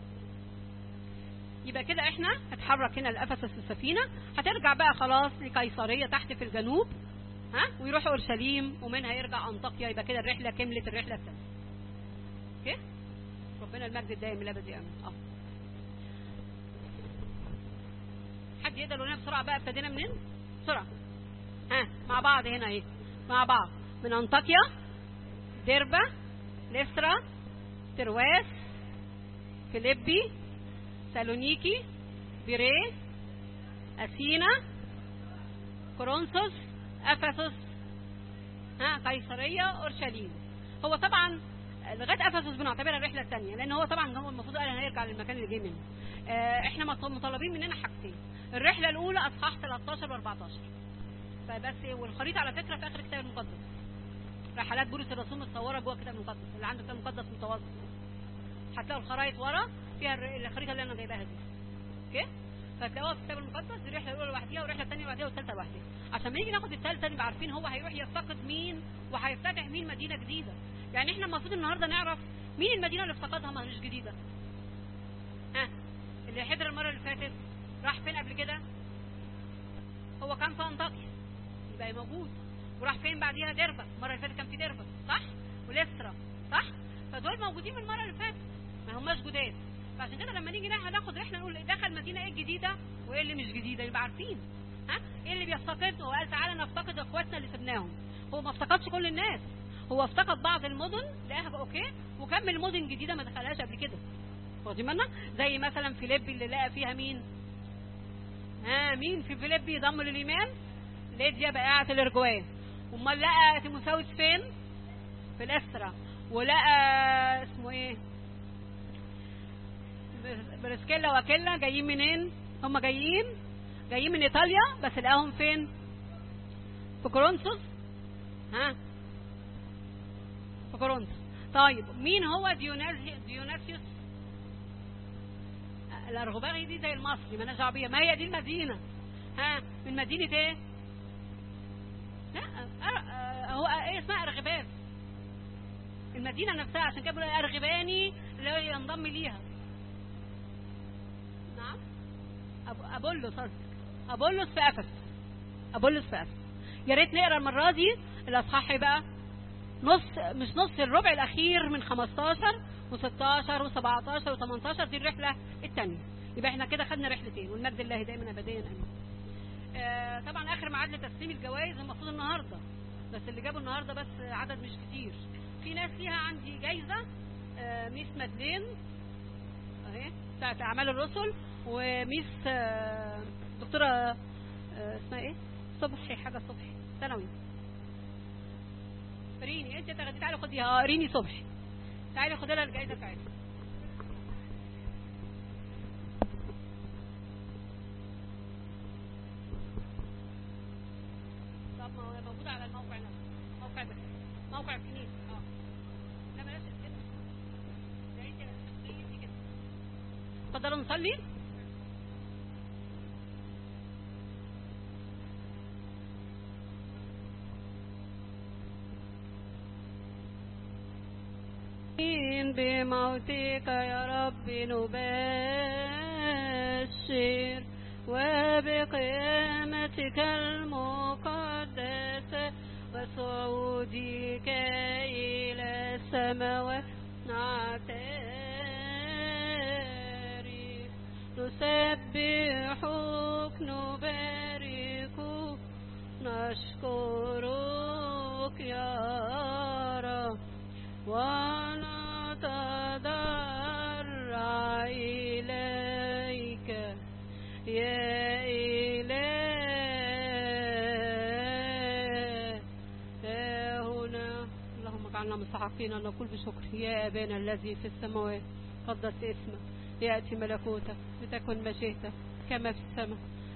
S1: يبقى كده احنا هتحرك هنا لافسس في السفينه هترجع بقى خلاص لقيصريه تحت في الجنوب ها ويروح اورشليم ومنها يرجع انطاكيا يبقى كده الرحله كملت الرحله الثانيه اوكي ربنا المجد الدائم الابدي امين اه حد يقدر يقول لنا بسرعه بقى ابتدينا منين بسرعه ها مع بعض هنا ايه مع بعض من انطاكيا ديربا ليسترا ترواس فيليبي سالونيكي بيريه اثينا كورنثوس افسس ها قيصريه اورشليم هو طبعا لغايه افسس بنعتبرها الرحله الثانيه لان هو طبعا هو المفروض قال هيرجع للمكان اللي جاي منه آه، احنا مط- مطالبين مننا حاجتين الرحله الاولى اصحاح 13 و14 فبس والخريطه على فكره في اخر الكتاب المقدس رحلات بولس الرسول متصوره جوه الكتاب المقدس اللي عنده كتاب مقدس متوسط هتلاقوا الخرايط ورا فيها الر- الخريطه اللي انا جايباها دي اوكي فتلاقوها في الكتاب المقدس دي الرحله الاولى لوحديها والرحله الثانيه لوحديها والثالثه لوحديها عشان ما نيجي ناخد الثالثه نبقى عارفين هو هيروح يفتقد مين وهيفتتح مين مدينه جديده يعني احنا المفروض النهارده نعرف مين المدينه اللي افتقدها ما هيش جديده ها اللي حضر المره اللي فاتت راح فين قبل كده هو كان في انطاكيا يبقى موجود وراح فين بعديها ديربا المره اللي فاتت كان في ديربا صح وليسترا صح فدول موجودين من المره اللي فاتت ما هماش جداد فعشان كده لما نيجي نح- ناخد رحله نقول دخل مدينه ايه الجديده وايه اللي مش جديده يبقى عارفين ها ايه اللي بيفتقد هو قال تعالى نفتقد اخواتنا اللي سبناهم هو ما افتقدش كل الناس هو افتقد بعض المدن لقاها بقى اوكي وكمل مدن جديده ما دخلهاش قبل كده واخدين بالنا زي مثلا فيليبي اللي لقى فيها مين ها مين في فيليبي ضم للايمان ليديا بقاعة الارجوان امال لقى تيموثاوس فين في الاسترا ولقى اسمه ايه برسكيلا واكيلا جايين منين هم جايين جايين من ايطاليا بس لقاهم فين في كورنثوس ها في كورنثوس طيب مين هو ديوناسيوس ديوناسيوس الارغباغي دي زي المصري ما دعوه بيها ما هي دي المدينه ها من مدينه ايه لا أر- هو ايه اسمها ارغبان المدينه نفسها عشان كده بيقولوا ارغباني اللي هو ينضم ليها نعم أب- ابولس قصدك ابولس في افس ابولس في افس يا ريت نقرا المره دي الاصحاح بقى نص مش نص الربع الاخير من 15 و16 و17 و18 دي الرحله الثانيه يبقى احنا كده خدنا رحلتين والمجد لله دائما ابديا امين آه طبعا اخر ميعاد لتسليم الجوائز المفروض النهارده بس اللي جابوا النهارده بس عدد مش كتير في ناس ليها عندي جايزه آه ميس مدلين اهي بتاعت اعمال الرسل وميس آه دكتوره آه اسمها ايه صبحي حاجه صبحي ثانوي ريني انت تاخدي تعالي خديها اه ريني صبحي تعالي خدي لها الجائزه بتاعتها طب ما هو موجوده على الموقع نفسه موقع بس موقع الكنيسه اه لا بلاش الاسم جائزه الشخصيه دي كده اتفضلوا نصلي بموتك يا رب نبشر وبقيامتك المقدسة وصعودك إلى السماوات نعترف نسبحك نباركك نشكرك يا رب ونتضرع إليك يا إلهنا اللهم اجعلنا مستحقين أن نقول بشكر يا أبانا الذي في السماوات قدس اسمك يأتي ملكوتك لتكن مشيئتك كما في السماء